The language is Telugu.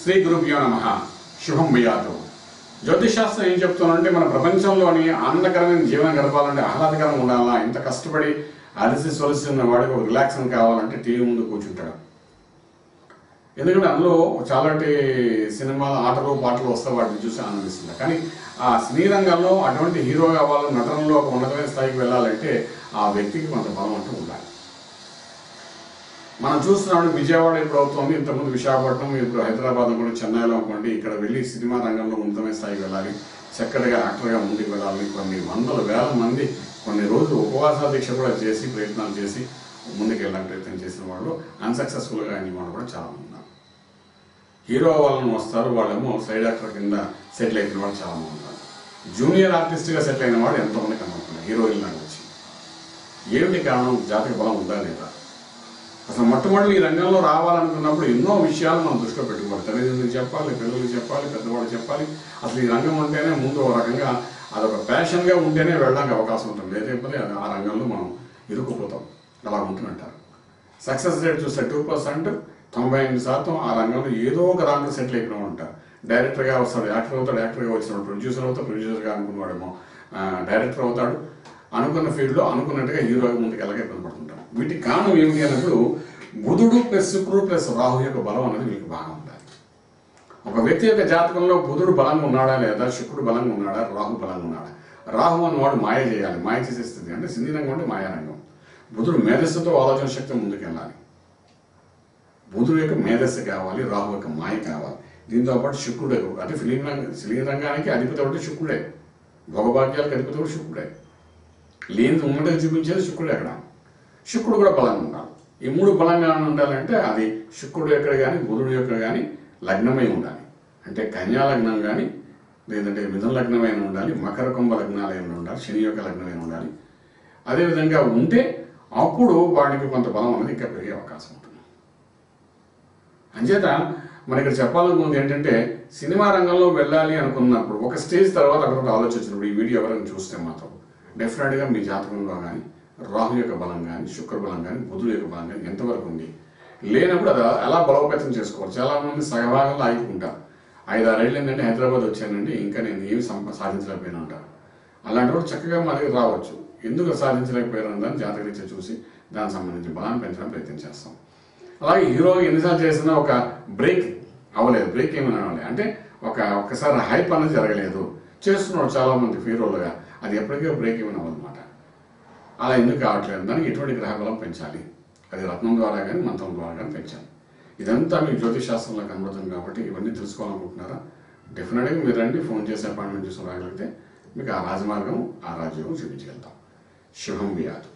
శ్రీ గురుభ్యో నమ శుభం భయాతు జ్యోతిషాస్త్రం ఏం చెప్తుందంటే మన ప్రపంచంలోని ఆనందకరమైన జీవనం గడపాలంటే ఆహ్లాదకరంగా ఉండాలా ఇంత కష్టపడి అలసి సొలసి ఉన్న వాడికి ఒక రిలాక్సింగ్ కావాలంటే టీవీ ముందు కూర్చుంటాడు ఎందుకంటే అందులో చాలాటి సినిమాలు ఆటలు పాటలు వస్తే వాటిని చూసి ఆనందిస్తుంది కానీ ఆ సినీ రంగంలో అటువంటి హీరో కావాలి నటనలో ఒక ఉన్నతమైన స్థాయికి వెళ్ళాలంటే ఆ వ్యక్తికి కొంత బలం అంటూ ఉండాలి మనం చూస్తున్నాడు విజయవాడ ఇప్పుడు అవుతుంది ఇంతకుముందు విశాఖపట్నం ఇప్పుడు హైదరాబాద్ కూడా చెన్నైలో అనుకోండి ఇక్కడ వెళ్ళి సినిమా రంగంలో ఉన్నతమైన స్థాయికి వెళ్ళాలి చక్కటిగా యాక్టర్గా ముందుకు వెళ్ళాలి కొన్ని వందల వేల మంది కొన్ని రోజులు ఉపవాస దీక్ష కూడా చేసి ప్రయత్నాలు చేసి ముందుకు వెళ్ళడానికి ప్రయత్నం చేసిన వాళ్ళు అన్సక్సెస్ఫుల్గా అయిన వాళ్ళు కూడా చాలా మంది ఉన్నారు హీరో వాళ్ళని వస్తారు వాళ్ళేమో సైడ్ యాక్టర్ కింద సెటిల్ అయిన వాళ్ళు చాలా మంది ఉన్నారు జూనియర్ ఆర్టిస్ట్గా సెటిల్ అయిన వాళ్ళు ఎంతమంది కనబడుతున్నారు హీరోయిన్ లాగా వచ్చి ఏమిటి కారణం జాతక బలం ఉందా లేదా అసలు మొట్టమొదటి ఈ రంగంలో రావాలనుకున్నప్పుడు ఎన్నో విషయాలు మనం దృష్టిలో పెట్టుకోవాలి తల్లిదండ్రులకు చెప్పాలి పిల్లలకు చెప్పాలి పెద్దవాళ్ళు చెప్పాలి అసలు ఈ రంగం ఉంటేనే ముందు ఒక రకంగా అదొక ప్యాషన్గా ఉంటేనే వెళ్ళడానికి అవకాశం ఉంటుంది లేకపోతే అది ఆ రంగంలో మనం ఇరుక్కుపోతాం అలా ఉంటుందంటారు సక్సెస్ రేట్ చూస్తే టూ పర్సెంట్ తొంభై ఎనిమిది శాతం ఆ రంగంలో ఏదో ఒక దాంట్లో సెటిల్ అయిపోయిన ఉంటారు డైరెక్టర్గా వస్తాడు యాక్టర్ అవుతాడు యాక్టర్గా వచ్చినాడు ప్రొడ్యూసర్ అవుతాడు ప్రొడ్యూసర్గా అనుకున్నవాడేమో ఆ, డైరెక్టర్ అవుతాడు అనుకున్న ఫీల్డ్లో అనుకున్నట్టుగా హీరోగా ముందుకు ఎలాగే ఇబ్బంది పడుతుంటారు వీటికి కారణం ఏమిటి అన్నప్పుడు బుధుడు ప్లస్ శుక్రుడు ప్లస్ రాహు యొక్క బలం అనేది మీకు బాగా ఉండాలి ఒక వ్యక్తి యొక్క జాతకంలో బుధుడు బలంగా ఉన్నాడా లేదా శుక్రుడు బలంగా ఉన్నాడా రాహు బలంగా ఉన్నాడా రాహు అన్నవాడు మాయ చేయాలి మాయ చేసే స్థితి అంటే సినీ రంగం అంటే మాయా రంగం బుధుడు మేధస్సుతో ఆలోచన శక్తి ముందుకు వెళ్ళాలి బుధుడు యొక్క మేధస్సు కావాలి రాహు యొక్క మాయ కావాలి దీంతో పాటు శుక్రుడే అంటే ఫిలిం రంగ ఫిలిం రంగానికి అధిపతి ఒకటి శుక్రుడే భోగభాగ్యాలకు అధిపతి ఒకటి శుక్రుడే లేని ఉమ్మడిగా చూపించేది శుక్రుడే అక్కడ శుక్రుడు కూడా బలంగా ఉండాలి ఈ మూడు బలంగా ఉండాలంటే అది శుక్రుడు యొక్క కానీ బుధుడు యొక్క కానీ లగ్నమై ఉండాలి అంటే కన్యా లగ్నం కానీ లేదంటే మిథున లగ్నమైన ఉండాలి మకర కుంభ లగ్నాలైన ఉండాలి శని యొక్క లగ్నమైన ఉండాలి అదేవిధంగా ఉంటే అప్పుడు వాడికి కొంత బలం అనేది ఇంకా పెరిగే అవకాశం ఉంటుంది అంచేత మన ఇక్కడ చెప్పాలనుకుంది ఏంటంటే సినిమా రంగంలో వెళ్ళాలి అనుకున్నప్పుడు ఒక స్టేజ్ తర్వాత అక్కడ ఆలోచించినప్పుడు ఈ వీడియో ఎవరైనా చూస్తే మాత్రం డెఫినెట్గా మీ జాతకంలో కానీ రాహు యొక్క బలం కానీ శుక్ర బలం కానీ బుధుడు యొక్క బలం కానీ ఎంతవరకు ఉంది లేనప్పుడు అది ఎలా బలోపేతం చేసుకోవాలి చాలా మంది సగభాగంలో ఆగిపోతుంటారు ఐదు ఆరేళ్ళు ఏంటంటే హైదరాబాద్ వచ్చానండి ఇంకా నేను ఏమి సంప సాధించలేకపోయినా ఉంటారు అలాంటి వాడు చక్కగా మా దగ్గర రావచ్చు ఎందుకు సాధించలేకపోయారు దాన్ని జాతకరీత్యా చూసి దానికి సంబంధించి బలాన్ని పెంచడానికి ప్రయత్నం చేస్తాం అలాగే హీరో ఎన్నిసార్లు చేసినా ఒక బ్రేక్ అవ్వలేదు బ్రేక్ ఏమైనా అవ్వలేదు అంటే ఒక ఒక్కసారి హైప్ అనేది జరగలేదు చేస్తున్నాడు చాలా మంది హీరోలుగా అది ఎప్పటికీ బ్రేక్ ఏమైనా అవ్వదన్నమాట అలా ఎందుకు కావట్లేదు దానికి ఎటువంటి గ్రహ బలం పెంచాలి అది రత్నం ద్వారా కానీ మంత్రం ద్వారా కానీ పెంచాలి ఇదంతా మీకు జ్యోతిష్ శాస్త్రంలో కనబడుతుంది కాబట్టి ఇవన్నీ తెలుసుకోవాలనుకుంటున్నారా డెఫినెట్గా మీరు రండి ఫోన్ చేసి అపాయింట్మెంట్ తీసుకుని రాగలిగితే మీకు ఆ రాజమార్గం ఆ రాజ్యోగం చూపించగలుగుతాం శుభం వ్యాధు